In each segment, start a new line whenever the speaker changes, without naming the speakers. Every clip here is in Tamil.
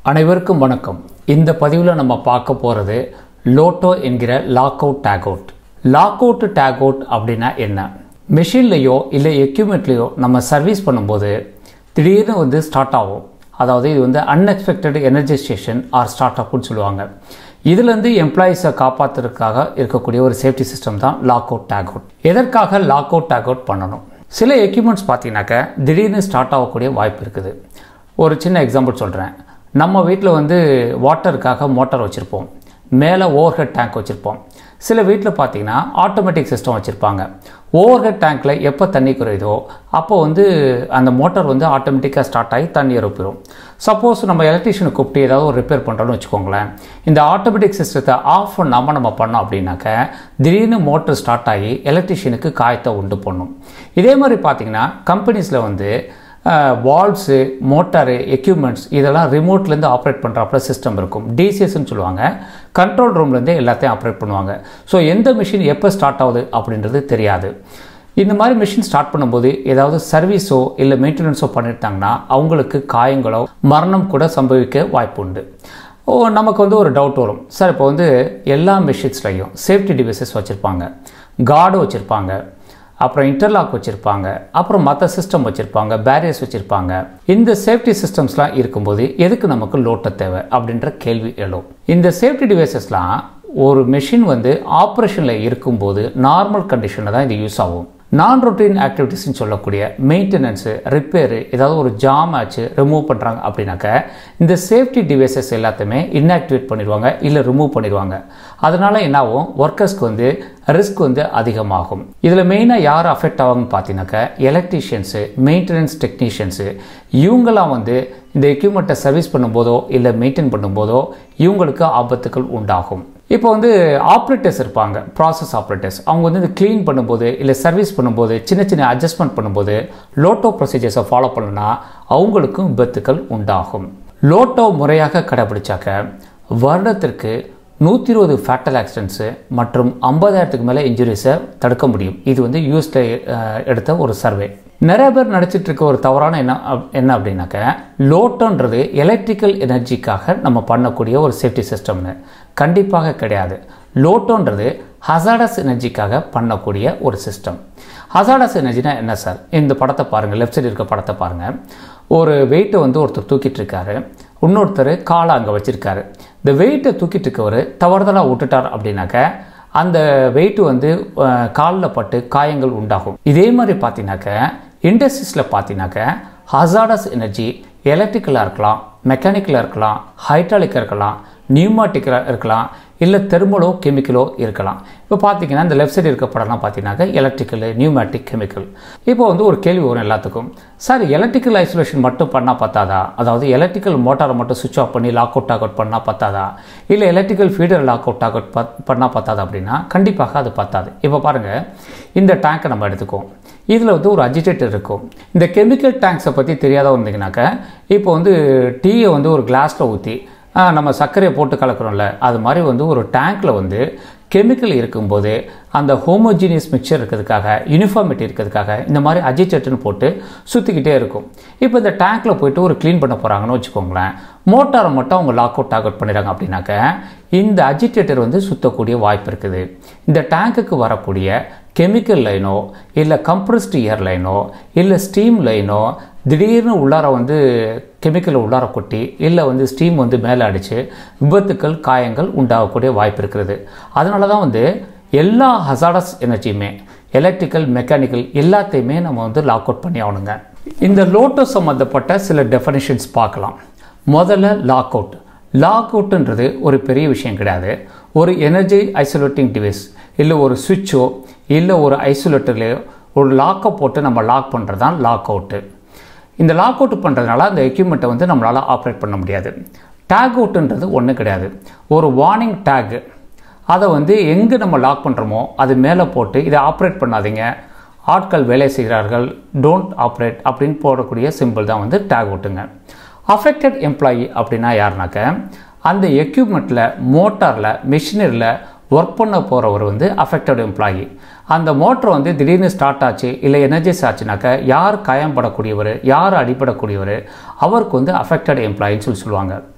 அனைவருக்கும் வணக்கம் இந்த பதிவில் நம்ம பார்க்க போகிறது லோட்டோ என்கிற lock out tag out lock out tag out அப்படின்னா என்ன மெஷின்லேயோ இல்லை எக்யூப்மெண்ட்லேயோ நம்ம சர்வீஸ் பண்ணும்போது திடீர்னு வந்து ஸ்டார்ட் ஆகும் அதாவது இது வந்து அன்எக்ஸ்பெக்டட் எனர்ஜைசேஷன் ஆர் ஸ்டார்ட் அப்னு சொல்லுவாங்க இதுலேருந்து எம்ப்ளாயீஸை காப்பாற்றுறதுக்காக இருக்கக்கூடிய ஒரு சேஃப்டி சிஸ்டம் தான் லாக் அவுட் டேக் அவுட் எதற்காக லாக் அவுட் டேக் அவுட் பண்ணணும் சில எக்யூப்மெண்ட்ஸ் பார்த்தீங்கன்னாக்க திடீர்னு ஸ்டார்ட் ஆகக்கூடிய வாய்ப்பு இருக்குது ஒரு சின்ன எக்ஸாம்பிள் சொல்கிறேன் நம்ம வீட்டில் வந்து வாட்டருக்காக மோட்டார் வச்சுருப்போம் மேலே ஓவர் ஹெட் டேங்க் வச்சுருப்போம் சில வீட்டில் பார்த்தீங்கன்னா ஆட்டோமேட்டிக் சிஸ்டம் வச்சுருப்பாங்க ஓவர் ஹெட் டேங்க்கில் எப்போ தண்ணி குறையுதோ அப்போ வந்து அந்த மோட்டார் வந்து ஆட்டோமேட்டிக்காக ஸ்டார்ட் ஆகி தண்ணி இறப்பிடும் சப்போஸ் நம்ம எலக்ட்ரிஷியனை கூப்பிட்டு ஏதாவது ஒரு ரிப்பேர் பண்ணுறோன்னு வச்சுக்கோங்களேன் இந்த ஆட்டோமேட்டிக் சிஸ்டத்தை ஆஃப் பண்ணாமல் நம்ம பண்ணோம் அப்படின்னாக்க திடீர்னு மோட்டர் ஸ்டார்ட் ஆகி எலக்ட்ரிஷியனுக்கு காயத்தை உண்டு பண்ணும் இதே மாதிரி பார்த்தீங்கன்னா கம்பெனிஸில் வந்து வால்வ்ஸு மோட்டாரு எக்யூப்மெண்ட்ஸ் இதெல்லாம் ரிமோட்லேருந்து ஆப்ரேட் பண்ணுறாப்புல சிஸ்டம் இருக்கும் டிசிஎஸ்ன்னு சொல்லுவாங்க கண்ட்ரோல் ரூம்லேருந்தே எல்லாத்தையும் ஆப்ரேட் பண்ணுவாங்க ஸோ எந்த மிஷின் எப்போ ஸ்டார்ட் ஆகுது அப்படின்றது தெரியாது இந்த மாதிரி மிஷின் ஸ்டார்ட் பண்ணும்போது ஏதாவது சர்வீஸோ இல்லை மெயின்டெனன்ஸோ பண்ணிட்டாங்கன்னா அவங்களுக்கு காயங்களோ மரணம் கூட சம்பவிக்க வாய்ப்பு உண்டு ஓ நமக்கு வந்து ஒரு டவுட் வரும் சார் இப்போ வந்து எல்லா மிஷின்ஸ்லையும் சேஃப்டி டிவைசஸ் வச்சுருப்பாங்க கார்டு வச்சுருப்பாங்க அப்புறம் இன்டர்லாக் வச்சுருப்பாங்க அப்புறம் மற்ற சிஸ்டம் வச்சுருப்பாங்க பேரியர்ஸ் வச்சுருப்பாங்க இந்த சேஃப்டி சிஸ்டம்ஸ்லாம் இருக்கும்போது எதுக்கு நமக்கு லோட்ட தேவை அப்படின்ற கேள்வி எழும் இந்த சேஃப்டி டிவைசஸ்லாம் ஒரு மெஷின் வந்து ஆப்ரேஷனில் இருக்கும்போது நார்மல் கண்டிஷனில் தான் இது யூஸ் ஆகும் நான் ரொட்டீன் ஆக்டிவிட்டிஸ்னு சொல்லக்கூடிய மெயின்டெனன்ஸு ரிப்பேரு ஏதாவது ஒரு ஜாம் ஆச்சு ரிமூவ் பண்ணுறாங்க அப்படின்னாக்க இந்த சேஃப்டி டிவைசஸ் எல்லாத்தையுமே இன்ஆக்டிவேட் பண்ணிடுவாங்க இல்லை ரிமூவ் பண்ணிடுவாங்க அதனால என்ன ஆகும் ஒர்க்கர்ஸ்க்கு வந்து ரிஸ்க் வந்து அதிகமாகும் இதில் மெயினாக யார் அஃபெக்ட் ஆகும்னு பார்த்தீங்கன்னாக்க எலக்ட்ரீஷியன்ஸு மெயின்டெனன்ஸ் டெக்னீஷியன்ஸு இவங்களாம் வந்து இந்த எக்யூப்மெண்ட்டை சர்வீஸ் பண்ணும்போதோ இல்லை மெயின்டைன் பண்ணும்போதோ இவங்களுக்கு ஆபத்துக்கள் உண்டாகும் இப்போ வந்து ஆப்ரேட்டர்ஸ் இருப்பாங்க ப்ராசஸ் ஆப்ரேட்டர்ஸ் அவங்க வந்து இந்த க்ளீன் பண்ணும்போது இல்லை சர்வீஸ் பண்ணும்போது சின்ன சின்ன அட்ஜஸ்ட்மெண்ட் பண்ணும்போது லோட்டோ ப்ரொசீஜர்ஸை ஃபாலோ பண்ணுனா அவங்களுக்கும் விபத்துக்கள் உண்டாகும் லோட்டோ முறையாக கடைபிடிச்சாக்க வருடத்திற்கு நூற்றி இருபது ஃபேட்டல் ஆக்சிடென்ட்ஸு மற்றும் ஐம்பதாயிரத்துக்கு மேலே இன்ஜுரிஸை தடுக்க முடியும் இது வந்து யூஎஸில் எடுத்த ஒரு சர்வே நிறைய பேர் நடிச்சிட்டு இருக்க ஒரு தவறான என்ன என்ன அப்படின்னாக்க லோட்டோன்றது எலக்ட்ரிக்கல் எனர்ஜிக்காக நம்ம பண்ணக்கூடிய ஒரு சேஃப்டி சிஸ்டம்னு கண்டிப்பாக கிடையாது லோட்டோன்றது ஹசாடஸ் எனர்ஜிக்காக பண்ணக்கூடிய ஒரு சிஸ்டம் ஹசாடஸ் எனர்ஜினா என்ன சார் இந்த படத்தை பாருங்கள் லெஃப்ட் சைடு இருக்க படத்தை பாருங்கள் ஒரு வெயிட்டை வந்து ஒருத்தர் தூக்கிட்டு இருக்காரு இன்னொருத்தர் காலை அங்கே வச்சுருக்காரு இந்த வெயிட்டை தூக்கிட்டு இருக்கவர் தவறுதலாக விட்டுட்டார் அப்படின்னாக்க அந்த வெயிட் வந்து காலில் பட்டு காயங்கள் உண்டாகும் இதே மாதிரி பார்த்தீங்கன்னாக்க இண்டஸ்ட்ரீஸில் பார்த்தீங்கன்னாக்க ஹசாடஸ் எனர்ஜி எலக்ட்ரிக்கலாக இருக்கலாம் மெக்கானிக்கலாக இருக்கலாம் ஹைட்ராலிக்காக இருக்கலாம் நியூமாட்டிக்கலாக இருக்கலாம் இல்லை தெர்மலோ கெமிக்கலோ இருக்கலாம் இப்போ பார்த்தீங்கன்னா இந்த லெஃப்ட் சைடு இருக்க படம்லாம் பார்த்தீங்கன்னாக்க எலக்ட்ரிக்கல் நியூமேட்டிக் கெமிக்கல் இப்போ வந்து ஒரு கேள்வி வரும் எல்லாத்துக்கும் சார் எலக்ட்ரிக்கல் ஐசோலேஷன் மட்டும் பண்ணால் பத்தாதா அதாவது எலக்ட்ரிக்கல் மோட்டாரை மட்டும் சுவிச் ஆஃப் பண்ணி லாக் அவுட் ஆக் அவுட் பண்ணால் பத்தாதா இல்லை electrical feeder lock out tag out பண்ணால் பத்தாதா அப்படின்னா கண்டிப்பாக அது பத்தாது இப்போ பாருங்கள் இந்த டேங்கை நம்ம எடுத்துக்குவோம் இதில் வந்து ஒரு அஜிடேட்டர் இருக்கும் இந்த கெமிக்கல் டேங்க்ஸை பற்றி தெரியாத வந்தீங்கன்னாக்க இப்போ வந்து டீயை வந்து ஒரு கிளாஸில் ஊற்றி நம்ம சர்க்கரையை போட்டு கலக்கிறோம்ல அது மாதிரி வந்து ஒரு டேங்க்கில் வந்து கெமிக்கல் இருக்கும்போது அந்த ஹோமோஜீனியஸ் மிக்சர் இருக்கிறதுக்காக யூனிஃபார்மிட்டி இருக்கிறதுக்காக இந்த மாதிரி அஜிடேட்டர்னு போட்டு சுற்றிக்கிட்டே இருக்கும் இப்போ இந்த டேங்க்கில் போயிட்டு ஒரு க்ளீன் பண்ண போகிறாங்கன்னு வச்சுக்கோங்களேன் மோட்டாரை மட்டும் அவங்க லாக் அவுட் டாக் அவுட் பண்ணிடுறாங்க அப்படின்னாக்க இந்த அஜிடேட்டர் வந்து சுற்றக்கூடிய வாய்ப்பு இருக்குது இந்த டேங்க்குக்கு வரக்கூடிய கெமிக்கல் லைனோ இல்லை கம்ப்ரஸ்டு ஏர் லைனோ இல்லை ஸ்டீம் லைனோ திடீர்னு உள்ளார வந்து கெமிக்கல் உள்ளார கொட்டி இல்லை வந்து ஸ்டீம் வந்து மேலே அடித்து விபத்துக்கள் காயங்கள் உண்டாகக்கூடிய வாய்ப்பு இருக்கிறது அதனால தான் வந்து எல்லா ஹசாடஸ் எனர்ஜியுமே எலக்ட்ரிக்கல் மெக்கானிக்கல் எல்லாத்தையுமே நம்ம வந்து லாக் அவுட் பண்ணி ஆகணுங்க இந்த லோட்டோ சம்மந்தப்பட்ட சில டெஃபனிஷன்ஸ் பார்க்கலாம் முதல்ல லாக் அவுட் லாக் அவுட்டுன்றது ஒரு பெரிய விஷயம் கிடையாது ஒரு எனர்ஜி ஐசோலேட்டிங் டிவைஸ் இல்லை ஒரு சுவிட்சோ இல்லை ஒரு ஐசோலேட்டர்லையோ ஒரு லாக்கை போட்டு நம்ம லாக் பண்ணுறது தான் லாக் அவுட்டு இந்த லாக் அவுட் பண்ணுறதுனால அந்த எக்யூப்மெண்ட்டை வந்து நம்மளால் ஆப்ரேட் பண்ண முடியாது டேக் அவுட்டுன்றது ஒன்றும் கிடையாது ஒரு வார்னிங் டேக் அதை வந்து எங்கே நம்ம லாக் பண்ணுறோமோ அது மேலே போட்டு இதை ஆப்ரேட் பண்ணாதீங்க ஆட்கள் வேலை செய்கிறார்கள் டோன்ட் ஆப்ரேட் அப்படின்னு போடக்கூடிய சிம்பிள் தான் வந்து டேக் அவுட்டுங்க அஃபெக்டட் எம்ப்ளாயி அப்படின்னா யாருனாக்க அந்த எக்யூப்மெண்ட்டில் மோட்டாரில் மிஷினரியில் ஒர்க் பண்ண போகிறவர் வந்து அஃபெக்டட் எம்ப்ளாயி அந்த மோட்டர் வந்து திடீர்னு ஸ்டார்ட் ஆச்சு இல்லை எனர்ஜிஸ் ஆச்சுனாக்க யார் காயம்படக்கூடியவர் யார் அடிபடக்கூடியவர் அவருக்கு வந்து அஃபெக்டட் எம்ப்ளாயின்னு சொல்லி சொல்லுவாங்க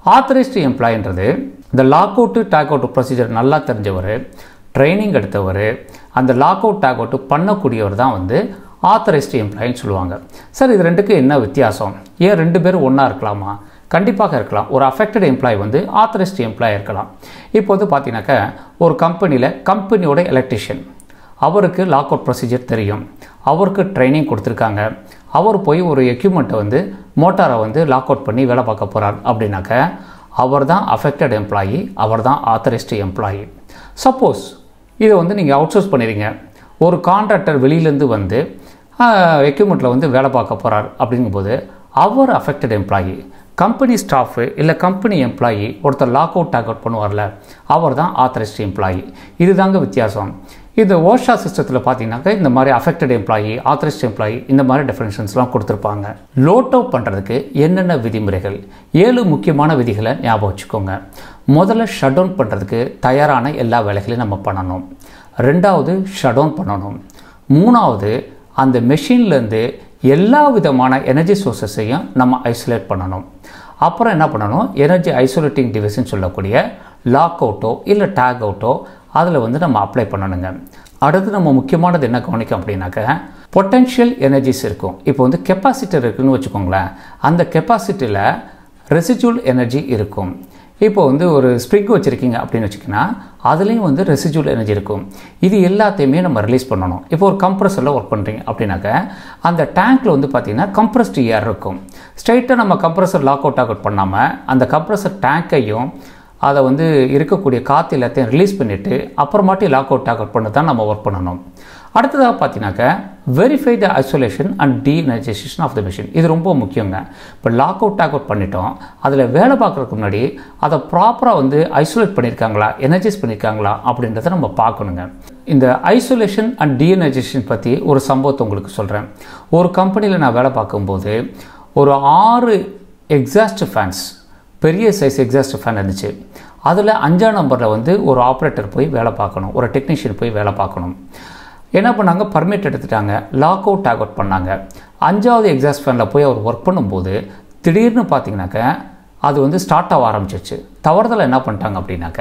ஆத்தரைஸ்டு எம்ப்ளாயின்றது இந்த lock out tag out procedure நல்லா தெரிஞ்சவர் ட்ரைனிங் எடுத்தவர் அந்த லாக் அவுட் டேக் அவுட் பண்ணக்கூடியவர் தான் வந்து ஆத்தரைஸ்டு எம்ப்ளாயின்னு சொல்லுவாங்க சார் இது ரெண்டுக்கு என்ன வித்தியாசம் ஏன் ரெண்டு பேரும் ஒன்றா இருக்கலாமா கண்டிப்பாக இருக்கலாம் ஒரு அஃபெக்டட் எம்ப்ளாயி வந்து ஆத்தரைஸ்டு எம்ப்ளாயி இருக்கலாம் இப்போ வந்து பார்த்தீங்கன்னாக்கா ஒரு கம்பெனியில் கம்பெனியோட எலக்ட்ரிஷியன் அவருக்கு லாக் அவுட் ப்ரொசீஜர் தெரியும் அவருக்கு ட்ரைனிங் கொடுத்துருக்காங்க அவர் போய் ஒரு எக்யூப்மெண்ட்டை வந்து மோட்டாரை வந்து லாக் அவுட் பண்ணி வேலை பார்க்க போகிறார் அப்படின்னாக்க அவர் தான் அஃபெக்டட் எம்ப்ளாயி அவர் தான் ஆத்தரைஸ்டு எம்ப்ளாயி சப்போஸ் இதை வந்து நீங்கள் அவுட் சோர்ஸ் பண்ணிடுங்க ஒரு கான்ட்ராக்டர் வெளியிலேருந்து வந்து எக்யூப்மெண்ட்டில் வந்து வேலை பார்க்க போகிறார் அப்படிங்கும்போது அவர் அஃபெக்டட் எம்ப்ளாயி கம்பெனி ஸ்டாஃபு இல்லை கம்பெனி எம்ப்ளாயி ஒருத்தர் லாக் அவுட் டேக் அவுட் பண்ணுவார்ல அவர் தான் ஆத்தரைஸ்டு எம்ப்ளாயி இதுதாங்க வித்தியாசம் இந்த ஓஷா சிஸ்டத்தில் பார்த்தீங்கன்னாக்கா இந்த மாதிரி அஃபெக்டட் எம்ப்ளாயி ஆத்தரைஸ்ட் எம்ப்ளாயி இந்த மாதிரி டெஃபினேஷன்ஸ்லாம் கொடுத்துருப்பாங்க லோட் அவுட் பண்ணுறதுக்கு என்னென்ன விதிமுறைகள் ஏழு முக்கியமான விதிகளை ஞாபகம் வச்சுக்கோங்க முதல்ல ஷட் டவுன் பண்ணுறதுக்கு தயாரான எல்லா வேலைகளையும் நம்ம பண்ணணும் ரெண்டாவது ஷட் டவுன் பண்ணணும் மூணாவது அந்த மெஷின்லேருந்து எல்லா விதமான எனர்ஜி சோர்ஸஸையும் நம்ம ஐசோலேட் பண்ணணும் அப்புறம் என்ன பண்ணணும் எனர்ஜி ஐசோலேட்டிங் டிவைஸ்ன்னு சொல்லக்கூடிய லாக் அவுட்டோ இல்லை டேக் அவுட்டோ அதில் வந்து நம்ம அப்ளை பண்ணணுங்க அடுத்து நம்ம முக்கியமானது என்ன கவனிக்கும் அப்படின்னாக்க பொட்டென்ஷியல் எனர்ஜிஸ் இருக்கும் இப்போ வந்து கெப்பாசிட்டர் இருக்குன்னு வச்சுக்கோங்களேன் அந்த கெப்பாசிட்டியில் ரெசிஜுவல் எனர்ஜி இருக்கும் இப்போ வந்து ஒரு ஸ்ப்ரிக் வச்சுருக்கீங்க அப்படின்னு வச்சுக்கிங்கன்னா அதுலேயும் வந்து ரெசிஜுவல் எனர்ஜி இருக்கும் இது எல்லாத்தையுமே நம்ம ரிலீஸ் பண்ணணும் இப்போ ஒரு கம்ப்ரஸரில் ஒர்க் பண்ணுறீங்க அப்படின்னாக்க அந்த டேங்க்கில் வந்து பார்த்திங்கன்னா கம்ப்ரஸ்டு ஏர் இருக்கும் ஸ்ட்ரைட்டாக நம்ம கம்ப்ரஸர் லாக் அவுட் அவுட் பண்ணாமல் அந்த கம்ப்ரஸர் டேங்க்கையும் அதை வந்து இருக்கக்கூடிய காற்று எல்லாத்தையும் ரிலீஸ் பண்ணிவிட்டு அப்புறமாட்டி லாக் அவுட் டாக் அவுட் பண்ண தான் நம்ம ஒர்க் பண்ணணும் அடுத்ததாக பார்த்தீங்கன்னாக்க verify the isolation and deenergization of the machine இது ரொம்ப முக்கியங்க இப்போ லாக் அவுட் டாக் அவுட் பண்ணிட்டோம் அதில் வேலை பார்க்குறதுக்கு முன்னாடி அதை ப்ராப்பராக வந்து ஐசோலேட் பண்ணியிருக்காங்களா எனர்ஜைஸ் பண்ணியிருக்காங்களா அப்படின்றத நம்ம பார்க்கணுங்க இந்த ஐசோலேஷன் அண்ட் டீஎனர்ஜைசேஷன் பற்றி ஒரு சம்பவத்தை உங்களுக்கு சொல்கிறேன் ஒரு கம்பெனியில் நான் வேலை பார்க்கும்போது ஒரு ஆறு எக்ஸாஸ்ட் ஃபேன்ஸ் பெரிய சைஸ் எக்ஸாஸ்ட் ஃபேன் இருந்துச்சு அதில் அஞ்சாம் நம்பரில் வந்து ஒரு ஆப்ரேட்டர் போய் வேலை பார்க்கணும் ஒரு டெக்னீஷியன் போய் வேலை பார்க்கணும் என்ன பண்ணாங்க பர்மிட் எடுத்துட்டாங்க லாக் அவுட் டேக் அவுட் பண்ணாங்க அஞ்சாவது எக்ஸாஸ்ட் ஃபேனில் போய் அவர் ஒர்க் பண்ணும்போது திடீர்னு பார்த்தீங்கன்னாக்க அது வந்து ஸ்டார்ட் ஆக ஆரம்பிச்சிருச்சு தவறுதல் என்ன பண்ணிட்டாங்க அப்படின்னாக்க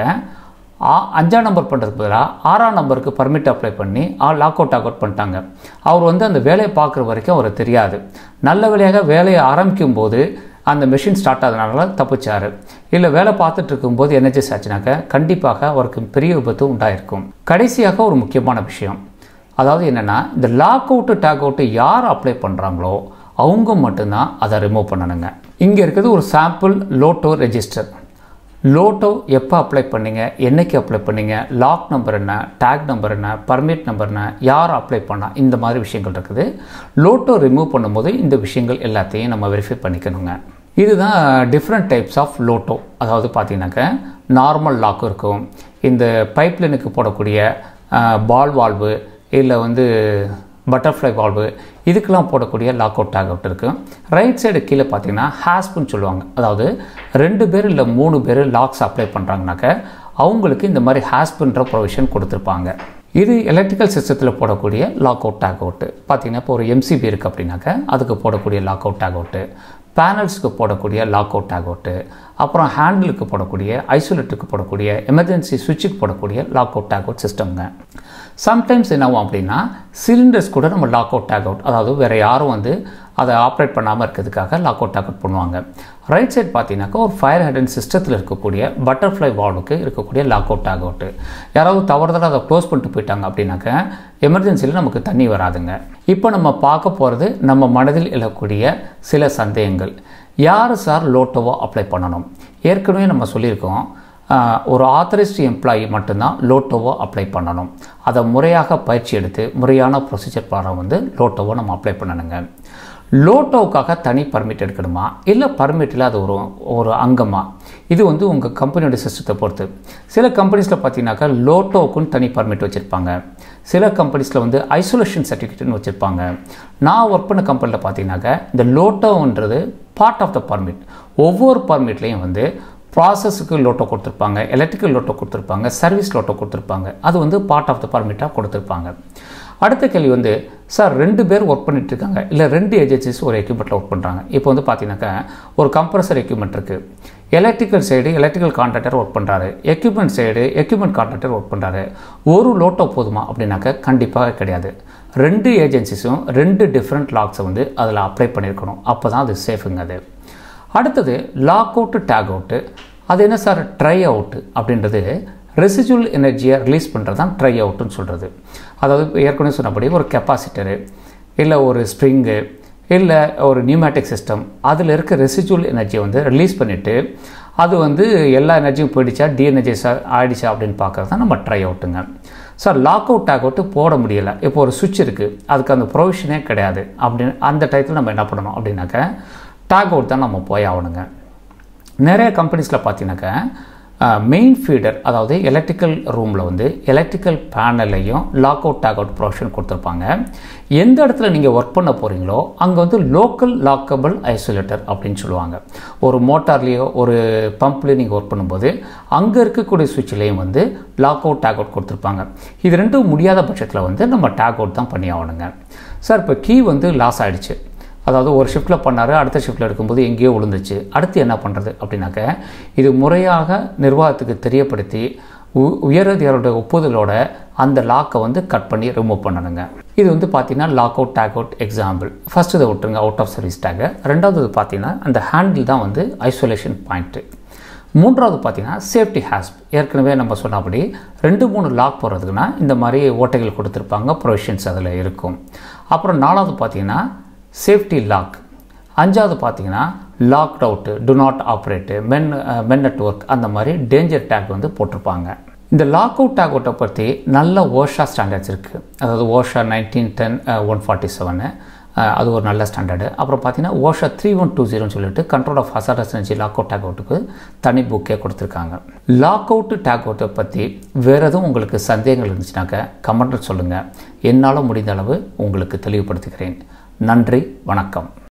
அஞ்சாம் நம்பர் பண்ணுறதுக்கு பதிலாக ஆறாம் நம்பருக்கு பர்மிட் அப்ளை பண்ணி லாக் அவுட் டாக் அவுட் பண்ணிட்டாங்க அவர் வந்து அந்த வேலையை பார்க்குற வரைக்கும் அவருக்கு தெரியாது நல்ல வேலையாக வேலையை ஆரம்பிக்கும் போது அந்த மெஷின் ஸ்டார்ட் ஆகுதுனால தப்பிச்சார் இல்லை வேலை பார்த்துட்டு இருக்கும்போது எனர்ஜிஸ் ஆச்சுனாக்க கண்டிப்பாக அவருக்கு பெரிய விபத்து உண்டாயிருக்கும் கடைசியாக ஒரு முக்கியமான விஷயம் அதாவது என்னென்னா இந்த லாக் அவுட்டு டேக் அவுட்டு யார் அப்ளை பண்ணுறாங்களோ அவங்க மட்டும்தான் அதை ரிமூவ் பண்ணணுங்க இங்கே இருக்கிறது ஒரு சாம்பிள் லோட்டோ ரெஜிஸ்டர் லோட்டோ எப்போ அப்ளை பண்ணீங்க என்னைக்கு அப்ளை பண்ணீங்க லாக் நம்பர் என்ன டேக் நம்பர் என்ன பர்மிட் நம்பர் என்ன யார் அப்ளை பண்ணா இந்த மாதிரி விஷயங்கள் இருக்குது லோட்டோ ரிமூவ் பண்ணும்போது இந்த விஷயங்கள் எல்லாத்தையும் நம்ம வெரிஃபை பண்ணிக்கணுங்க இதுதான் டிஃப்ரெண்ட் டைப்ஸ் ஆஃப் லோட்டோ அதாவது பார்த்தீங்கன்னாக்க நார்மல் லாக் இருக்கும் இந்த பைப்லைனுக்கு போடக்கூடிய பால் வால்வு இல்லை வந்து பட்டர்ஃப்ளை வால்வு இதுக்கெல்லாம் போடக்கூடிய லாக் அவுட் டேக் அவுட் இருக்குது ரைட் சைடு கீழே பார்த்தீங்கன்னா ஹேஸ்புன்னு சொல்லுவாங்க அதாவது ரெண்டு பேர் இல்லை மூணு பேர் லாக்ஸ் அப்ளை பண்ணுறாங்கனாக்க அவங்களுக்கு இந்த மாதிரி ஹேஸ்புன்ற ப்ரொவிஷன் கொடுத்துருப்பாங்க இது எலக்ட்ரிக்கல் சிஸ்டத்தில் போடக்கூடிய லாக் அவுட் டேக் அவுட்டு பார்த்தீங்கன்னா இப்போ ஒரு எம்சிபி இருக்குது அப்படின்னாக்க அதுக்கு போடக்கூடிய லாக் அவுட் டேக் அவுட்டு பேனல்ஸுக்கு போடக்கூடிய லாக் அவுட் டேக் அவுட்டு அப்புறம் ஹேண்டிலுக்கு போடக்கூடிய ஐசோலேட்டுக்கு போடக்கூடிய எமர்ஜென்சி சுவிட்சுக்கு போடக்கூடிய லாக் அவுட் டேக் அவுட் சிஸ்டம்ங்க சம்டைம்ஸ் என்னாகும் அப்படின்னா சிலிண்டர்ஸ் கூட நம்ம லாக் அவுட் டேக் அவுட் அதாவது வேறு யாரும் வந்து அதை ஆப்ரேட் பண்ணாமல் இருக்கிறதுக்காக லாக் அவுட் டேக் அவுட் பண்ணுவாங்க ரைட் சைட் பார்த்தீங்கன்னாக்கா ஒரு ஃபயர் ஹெடன் சிஸ்டத்தில் இருக்கக்கூடிய பட்டர்ஃப்ளை வால்வுக்கு இருக்கக்கூடிய லாக் அவுட் டேக் அவுட்டு யாராவது தவறுதலாக அதை க்ளோஸ் பண்ணிட்டு போயிட்டாங்க அப்படின்னாக்க எமர்ஜென்சியில் நமக்கு தண்ணி வராதுங்க இப்போ நம்ம பார்க்க போகிறது நம்ம மனதில் எழக்கூடிய சில சந்தேகங்கள் யார் சார் லோட்டோவோ அப்ளை பண்ணணும் ஏற்கனவே நம்ம சொல்லியிருக்கோம் ஒரு ஆத்தரைஸ்டு எம்ப்ளாயி மட்டும்தான் லோட்டோவோ அப்ளை பண்ணணும் அதை முறையாக பயிற்சி எடுத்து முறையான ப்ரொசீஜர் பாரம் வந்து லோட்டோவோ நம்ம அப்ளை பண்ணணுங்க லோட்டோவுக்காக தனி பர்மிட் எடுக்கணுமா இல்லை பர்மிட்டில் அது ஒரு ஒரு அங்கமாக இது வந்து உங்கள் கம்பெனியோட சிஸ்டத்தை பொறுத்து சில கம்பெனிஸில் பார்த்தீங்கன்னாக்கா லோட்டோவுக்குன்னு தனி பர்மிட் வச்சுருப்பாங்க சில கம்பெனிஸில் வந்து ஐசோலேஷன் சர்டிஃபிகேட்னு வச்சுருப்பாங்க நான் ஒர்க் பண்ண கம்பெனியில் பார்த்தீங்கன்னாக்கா இந்த லோட்டோன்றது பார்ட் ஆஃப் த பர்மிட் ஒவ்வொரு பர்மிட்லேயும் வந்து ப்ராசஸுக்கு லோட்டோ கொடுத்துருப்பாங்க எலக்ட்ரிக்கல் லோட்டோ கொடுத்துருப்பாங்க சர்வீஸ் லோட்டோ கொடுத்துருப்பாங்க அது வந்து பார்ட் ஆஃப் த பர்மிட்டாக கொடுத்துருப்பாங்க அடுத்த கேள்வி வந்து சார் ரெண்டு பேர் ஒர்க் பண்ணிட்டு இருக்காங்க இல்லை ரெண்டு ஏஜென்சிஸ் ஒரு எக்யூப்மெண்ட்டில் ஒர்க் பண்ணுறாங்க இப்போ வந்து பார்த்தீங்கன்னாக்கா ஒரு கம்ப்ரஸர் எக்யூப்மெண்ட் இருக்குது electrical side electrical contractor work பண்ணுறாரு equipment side equipment contractor work பண்ணுறாரு ஒரு லோட்டோ போதுமா அப்படின்னாக்க கண்டிப்பாக கிடையாது ரெண்டு ஏஜென்சிஸும் ரெண்டு டிஃப்ரெண்ட் லாக்ஸை வந்து அதில் அப்ளை பண்ணியிருக்கணும் அப்போ தான் அது சேஃபுங்க அது அடுத்தது லாக் அவுட்டு டேக் அவுட்டு அது என்ன சார் ட்ரை அவுட்டு அப்படின்றது ரெசிஜுவல் எனர்ஜியை ரிலீஸ் பண்ணுறது தான் ட்ரை அவுட்டுன்னு சொல்கிறது அதாவது இப்ப ஏற்கனவே சொன்னபடி ஒரு கெப்பாசிட்டரு இல்லை ஒரு ஸ்ப்ரிங்கு இல்லை ஒரு நியூமேட்டிக் சிஸ்டம் அதில் இருக்க ரெசிஜுவல் எனர்ஜியை வந்து ரிலீஸ் பண்ணிவிட்டு அது வந்து எல்லா எனர்ஜியும் போயிடுச்சா டிஎனர்ஜிஸ் ஆயிடுச்சா அப்படின்னு பார்க்குறது தான் நம்ம ட்ரை அவுட்டுங்க sir lock out tag out போட முடியலை இப்போ ஒரு சுவிட்ச் இருக்குது அதுக்கு அந்த ப்ரொவிஷனே கிடையாது அப்படின்னு அந்த டயத்தில் நம்ம என்ன பண்ணணும் அப்படின்னாக்க டேக் அவுட் தான் நம்ம போய் ஆகணுங்க நிறைய கம்பெனிஸில் பார்த்தீங்கன்னாக்கா மெயின் ஃபீடர் அதாவது எலக்ட்ரிக்கல் ரூமில் வந்து எலக்ட்ரிக்கல் பேனல்லையும் lock out tag out provision கொடுத்துருப்பாங்க எந்த இடத்துல நீங்கள் ஒர்க் பண்ண போகிறீங்களோ அங்கே வந்து லோக்கல் லாக்கபிள் ஐசோலேட்டர் அப்படின்னு சொல்லுவாங்க ஒரு மோட்டார்லேயோ ஒரு பம்ப்லேயோ நீங்கள் ஒர்க் பண்ணும்போது அங்கே இருக்கக்கூடிய சுவிட்ச்லேயும் வந்து லாக் அவுட் டேக் அவுட் கொடுத்துருப்பாங்க இது ரெண்டும் முடியாத பட்சத்தில் வந்து நம்ம டேக் அவுட் தான் பண்ணி ஆகணுங்க சார் இப்போ கீ வந்து லாஸ் ஆகிடுச்சு அதாவது ஒரு ஷிஃப்ட்டில் பண்ணார் அடுத்த ஷிஃப்ட்டில் எடுக்கும்போது எங்கேயோ விழுந்துச்சு அடுத்து என்ன பண்ணுறது அப்படின்னாக்க இது முறையாக நிர்வாகத்துக்கு தெரியப்படுத்தி உ- உயரதிகாரோட ஒப்புதலோட அந்த லாக்கை வந்து கட் பண்ணி ரிமூவ் பண்ணணுங்க இது வந்து பார்த்தீங்கன்னா lock out tag out example first இதை விட்டுருங்க அவுட் ஆஃப் சர்வீஸ் டேக்கை ரெண்டாவது பார்த்தீங்கன்னா அந்த ஹேண்டில் தான் வந்து ஐசோலேஷன் பாயிண்ட்டு மூன்றாவது பார்த்தீங்கன்னா சேஃப்டி ஹாஸ்ப் ஏற்கனவே நம்ம சொன்னபடி ரெண்டு மூணு லாக் போடுறதுக்குன்னா இந்த மாதிரி ஓட்டைகள் கொடுத்துருப்பாங்க ப்ரொவிஷன்ஸ் அதில் இருக்கும் அப்புறம் நாலாவது பார்த்தீங்கன்னா சேஃப்டி லாக் அஞ்சாவது பார்த்தீங்கன்னா locked out do not operate men men network அந்த மாதிரி டேஞ்சர் டேக் வந்து போட்டிருப்பாங்க இந்த லாக் அவுட் டேக் அவுட்டை பற்றி நல்ல ஓஷா ஸ்டாண்டர்ட்ஸ் இருக்குது அதாவது OSHA nineteen ten one forty seven அது ஒரு நல்ல ஸ்டாண்டர்டு அப்புறம் பார்த்தீங்கன்னா ஓஷா த்ரீ ஒன் டூ ஜீரோன்னு சொல்லிட்டு control of hazardous energy lock out tag அவுட்டுக்கு தனி புக்கே கொடுத்துருக்காங்க லாக் அவுட் டேக் அவுட்டை பற்றி வேறு எதுவும் உங்களுக்கு சந்தேகங்கள் இருந்துச்சுனாக்க கமெண்ட்டில் சொல்லுங்கள் என்னால் முடிந்த அளவு உங்களுக்கு தெளிவுபடுத்துகிறேன் நன்றி வணக்கம்